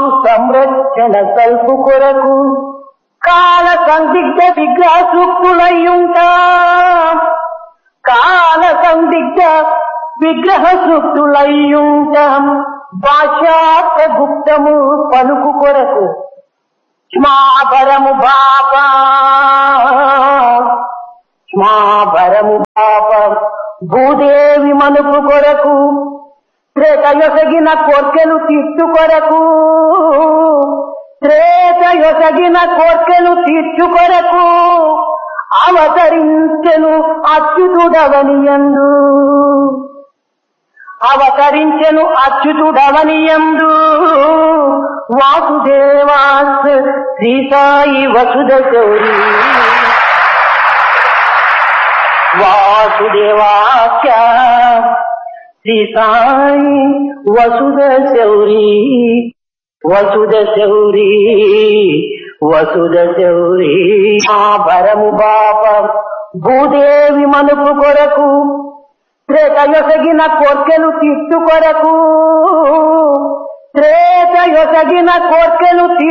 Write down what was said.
మాతృ సంరక్షణ కల్పు కొరకు కాల సందిగ్ధ విగ్రహ సూక్తులయ్యుంటా కాల సందిగ్ధ విగ్రహ సూక్తులయ్యుంటాం భాషార్థ గుప్తము పలుకు కొరకు స్మాభరము బాప స్మాభరము బాప భూదేవి మనుపు కొరకు త్రేతయొసగిన కోర్కెలు తీర్చు కొరకు త్రేతయొసగిన కోర్కెలు తీర్చు కొరకు అవతరించెను అచ్యుతుడవనియందు అవతరించెను అచ్యుతుడవనియందు వాసుదేవాస్ శ్రీ సాయి వసుద గౌరీ వాసుదేవాఖ్య శ్రీ సాయి వసుద శౌరీ వసుద శౌరీ వసుద శౌరీ ఆ భరము బాప భూదేవి మనుపు కొరకు త్రేతయొసగిన కోర్కెలు తీర్చు కొరకు త్రేతయొసగిన కోర్కెలు తీ